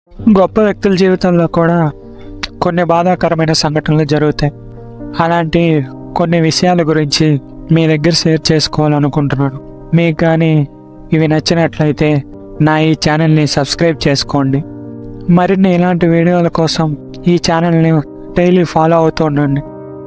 గొప్ప వ్యక్తుల జీవితంలో కూడా కొన్ని బాధాకరమైన సంఘటనలు జరుగుతాయి అలాంటి కొన్ని విషయాల గురించి మీ దగ్గర షేర్ చేసుకోవాలనుకుంటున్నాను మీకు కానీ ఇవి నచ్చినట్లయితే నా ఈ ఛానల్ని సబ్స్క్రైబ్ చేసుకోండి మరిన్ని ఇలాంటి వీడియోల కోసం ఈ ఛానల్ని డైలీ ఫాలో అవుతూ ఉండండి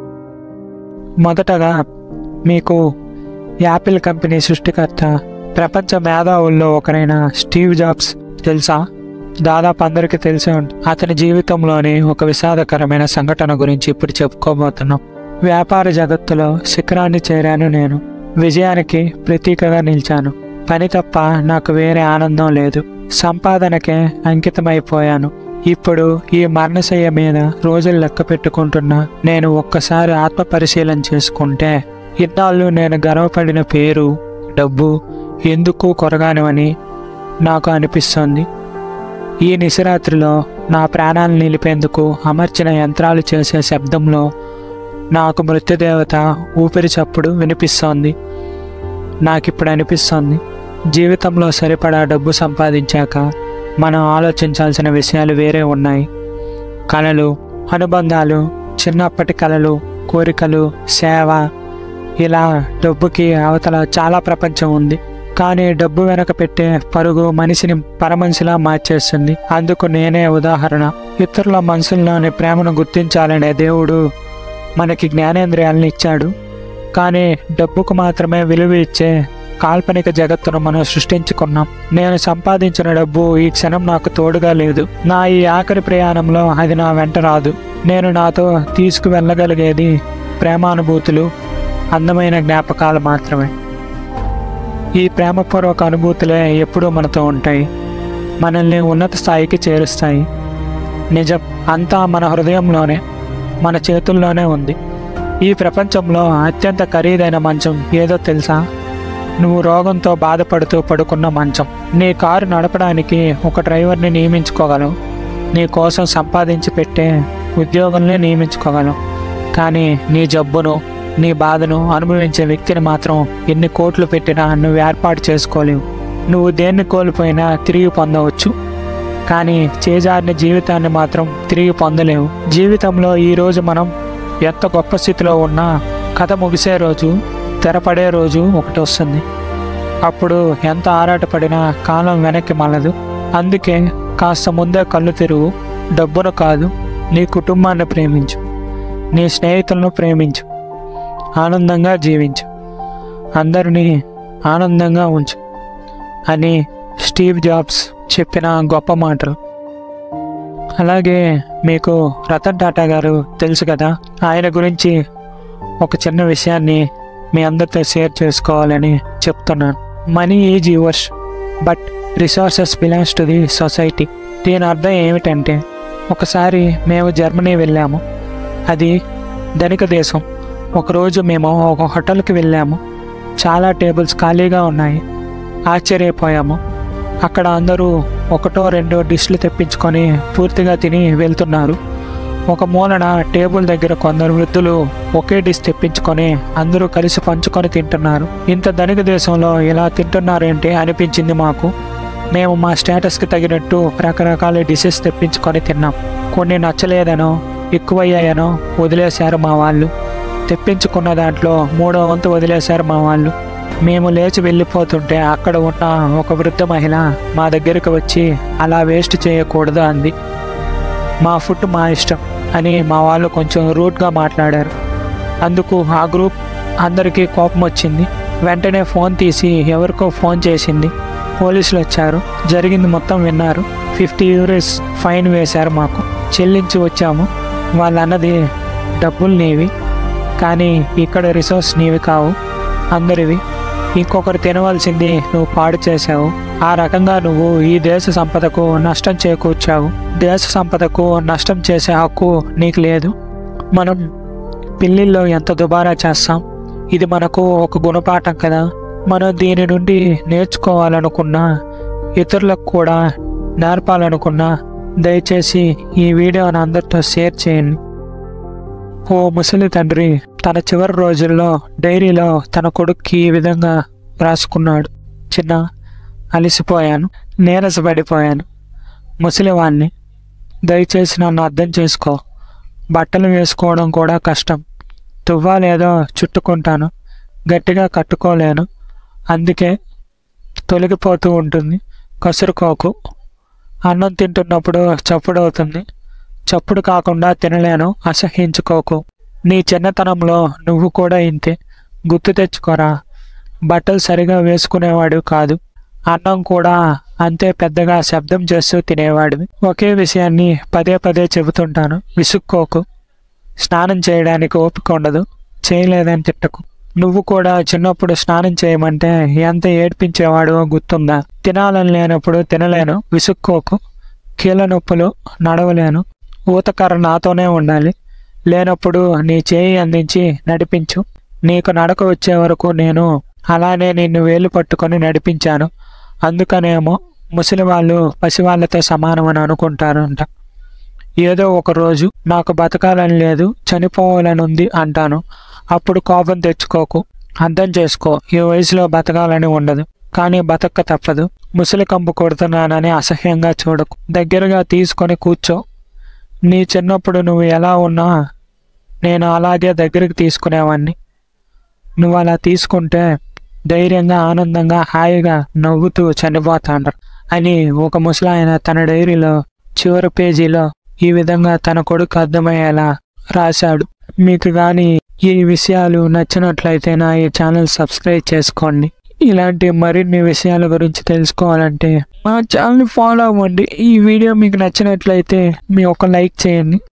మొదటగా మీకు యాపిల్ కంపెనీ సృష్టికర్త ప్రపంచ మేధావుల్లో ఒకరైన స్టీవ్ జాబ్స్ తెలుసా దాదాపు అందరికీ తెలిసే ఉంటుంది అతని జీవితంలోని ఒక విషాదకరమైన సంఘటన గురించి ఇప్పుడు చెప్పుకోబోతున్నాం వ్యాపార జగత్తులో శిఖరాన్ని చేరాను నేను విజయానికి ప్రతీకగా నిలిచాను పని తప్ప నాకు వేరే ఆనందం లేదు సంపాదనకే అంకితమైపోయాను ఇప్పుడు ఈ మరణశయ్య మీద రోజులు లెక్క పెట్టుకుంటున్నా నేను ఒక్కసారి ఆత్మ పరిశీలన చేసుకుంటే ఇన్నాళ్ళు నేను గర్వపడిన పేరు డబ్బు ఎందుకు కొరగానివని నాకు అనిపిస్తుంది ఈ నిశరాత్రిలో నా ప్రాణాలను నిలిపేందుకు అమర్చిన యంత్రాలు చేసే శబ్దంలో నాకు మృత్యుదేవత ఊపిరి చప్పుడు వినిపిస్తోంది నాకిప్పుడు అనిపిస్తోంది జీవితంలో సరిపడా డబ్బు సంపాదించాక మనం ఆలోచించాల్సిన విషయాలు వేరే ఉన్నాయి కళలు అనుబంధాలు చిన్నప్పటి కళలు కోరికలు సేవ ఇలా డబ్బుకి అవతల చాలా ప్రపంచం ఉంది కానీ డబ్బు వెనక పెట్టే పరుగు మనిషిని పరమనిషిలా మార్చేస్తుంది అందుకు నేనే ఉదాహరణ ఇతరుల మనసుల్లోని ప్రేమను గుర్తించాలనే దేవుడు మనకి జ్ఞానేంద్రియాలను ఇచ్చాడు కానీ డబ్బుకు మాత్రమే విలువ ఇచ్చే కాల్పనిక జగత్తును మనం సృష్టించుకున్నాం నేను సంపాదించిన డబ్బు ఈ క్షణం నాకు తోడుగా లేదు నా ఈ ఆఖరి ప్రయాణంలో అది నా వెంట రాదు నేను నాతో తీసుకువెళ్ళగలిగేది ప్రేమానుభూతులు అందమైన జ్ఞాపకాలు మాత్రమే ఈ ప్రేమపూర్వక అనుభూతులే ఎప్పుడూ మనతో ఉంటాయి మనల్ని ఉన్నత స్థాయికి చేరుస్తాయి నిజం అంతా మన హృదయంలోనే మన చేతుల్లోనే ఉంది ఈ ప్రపంచంలో అత్యంత ఖరీదైన మంచం ఏదో తెలుసా నువ్వు రోగంతో బాధపడుతూ పడుకున్న మంచం నీ కారు నడపడానికి ఒక డ్రైవర్ని నియమించుకోగలవు నీ కోసం సంపాదించి పెట్టే ఉద్యోగంలో నియమించుకోగలవు కానీ నీ జబ్బును నీ బాధను అనుభవించే వ్యక్తిని మాత్రం ఎన్ని కోట్లు పెట్టినా నువ్వు ఏర్పాటు చేసుకోలేవు నువ్వు దేన్ని కోల్పోయినా తిరిగి పొందవచ్చు కానీ చేజారిన జీవితాన్ని మాత్రం తిరిగి పొందలేవు జీవితంలో ఈరోజు మనం ఎంత గొప్ప స్థితిలో ఉన్నా కథ ముగిసే రోజు తెరపడే రోజు ఒకటి వస్తుంది అప్పుడు ఎంత ఆరాటపడినా కాలం వెనక్కి మళ్ళదు అందుకే కాస్త ముందే కళ్ళు తెరువు డబ్బును కాదు నీ కుటుంబాన్ని ప్రేమించు నీ స్నేహితులను ప్రేమించు ఆనందంగా జీవించు అందరినీ ఆనందంగా ఉంచు అని స్టీవ్ జాబ్స్ చెప్పిన గొప్ప మాటలు అలాగే మీకు రతన్ టాటా గారు తెలుసు కదా ఆయన గురించి ఒక చిన్న విషయాన్ని మీ అందరితో షేర్ చేసుకోవాలని చెప్తున్నాను money is yours but resources belongs to the society దీని అర్థం ఏమిటంటే ఒకసారి మేము జర్మనీ వెళ్ళాము అది ధనిక దేశం ఒకరోజు మేము ఒక హోటల్కి వెళ్ళాము చాలా టేబుల్స్ ఖాళీగా ఉన్నాయి ఆశ్చర్యపోయాము అక్కడ అందరూ ఒకటో రెండో డిష్లు తెప్పించుకొని పూర్తిగా తిని వెళ్తున్నారు ఒక మూలన టేబుల్ దగ్గర కొందరు వృద్ధులు ఒకే డిష్ తెప్పించుకొని అందరూ కలిసి పంచుకొని తింటున్నారు ఇంత ధనిక దేశంలో ఇలా తింటున్నారేంటి అనిపించింది మాకు మేము మా స్టేటస్కి తగినట్టు రకరకాల డిషెస్ తెప్పించుకొని తిన్నాం కొన్ని నచ్చలేదనో ఎక్కువయ్యాయనో వదిలేశారు మా వాళ్ళు తెప్పించుకున్న దాంట్లో మూడో వంతు వదిలేశారు మా వాళ్ళు మేము లేచి వెళ్ళిపోతుంటే అక్కడ ఉన్న ఒక వృద్ధ మహిళ మా దగ్గరికి వచ్చి అలా వేస్ట్ చేయకూడదు అంది మా ఫుడ్ మా ఇష్టం అని మా వాళ్ళు కొంచెం రూట్గా మాట్లాడారు అందుకు ఆ గ్రూప్ అందరికీ కోపం వచ్చింది వెంటనే ఫోన్ తీసి ఎవరికో ఫోన్ చేసింది పోలీసులు వచ్చారు జరిగింది మొత్తం విన్నారు ఫిఫ్టీ యూరోస్ ఫైన్ వేశారు మాకు చెల్లించి వచ్చాము వాళ్ళు అన్నది డబ్బులు నీవి కానీ ఇక్కడ రిసోర్స్ నీవి కావు అందరివి ఇంకొకరు తినవలసింది నువ్వు పాడు చేశావు ఆ రకంగా నువ్వు ఈ దేశ సంపదకు నష్టం చేకూర్చావు దేశ సంపదకు నష్టం చేసే హక్కు నీకు లేదు మనం పిల్లిల్లో ఎంత దుబారా చేస్తాం ఇది మనకు ఒక గుణపాఠం కదా మనం దీని నుండి నేర్చుకోవాలనుకున్నా ఇతరులకు కూడా నేర్పాలనుకున్నా దయచేసి ఈ వీడియోని అందరితో షేర్ చేయండి ఓ ముసలి తండ్రి తన చివరి రోజుల్లో డైరీలో తన కొడుక్కి ఈ విధంగా రాసుకున్నాడు చిన్న అలసిపోయాను నీరసపడిపోయాను ముసలివాణ్ణి దయచేసి నన్ను అర్థం చేసుకో బట్టలు వేసుకోవడం కూడా కష్టం తువ్వాలేదో చుట్టుకుంటాను గట్టిగా కట్టుకోలేను అందుకే తొలగిపోతూ ఉంటుంది కసురుకోకు అన్నం తింటున్నప్పుడు చప్పుడు అవుతుంది చప్పుడు కాకుండా తినలేను అసహించుకోకు నీ చిన్నతనంలో నువ్వు కూడా ఇంతే గుర్తు తెచ్చుకోరా బట్టలు సరిగా వేసుకునేవాడు కాదు అన్నం కూడా అంతే పెద్దగా శబ్దం చేస్తూ తినేవాడివి ఒకే విషయాన్ని పదే పదే చెబుతుంటాను విసుక్కోకు స్నానం చేయడానికి ఓపిక ఉండదు చేయలేదని తిట్టకు నువ్వు కూడా చిన్నప్పుడు స్నానం చేయమంటే ఎంత ఏడ్పించేవాడో గుర్తుందా తినాలని లేనప్పుడు తినలేను విసుక్కోకు కీళ్ళ నొప్పులు నడవలేను ఊతకర్ర నాతోనే ఉండాలి లేనప్పుడు నీ చేయి అందించి నడిపించు నీకు నడక వచ్చే వరకు నేను అలానే నిన్ను వేలు పట్టుకొని నడిపించాను అందుకనేమో ముసలి వాళ్ళు పసివాళ్ళతో సమానమని అనుకుంటారంట ఏదో ఒక రోజు నాకు బతకాలని లేదు చనిపోవాలని ఉంది అంటాను అప్పుడు కోపం తెచ్చుకోకు అర్థం చేసుకో ఈ వయసులో బతకాలని ఉండదు కానీ బతక్క తప్పదు ముసలి కంపు కొడుతున్నానని అసహ్యంగా చూడకు దగ్గరగా తీసుకొని కూర్చో నీ చిన్నప్పుడు నువ్వు ఎలా ఉన్నా నేను అలాగే దగ్గరికి తీసుకునేవాడిని నువ్వు అలా తీసుకుంటే ధైర్యంగా ఆనందంగా హాయిగా నవ్వుతూ చనిపోతాండ్రు అని ఒక ముసలాయన తన డైరీలో చివరి పేజీలో ఈ విధంగా తన కొడుకు అర్థమయ్యేలా రాశాడు మీకు కానీ ఈ విషయాలు నచ్చినట్లయితే నా ఈ ఛానల్ సబ్స్క్రైబ్ చేసుకోండి ఇలాంటి మరిన్ని విషయాల గురించి తెలుసుకోవాలంటే మా ఛానల్ ఫాలో అవ్వండి ఈ వీడియో మీకు నచ్చినట్లయితే మీ ఒక లైక్ చేయండి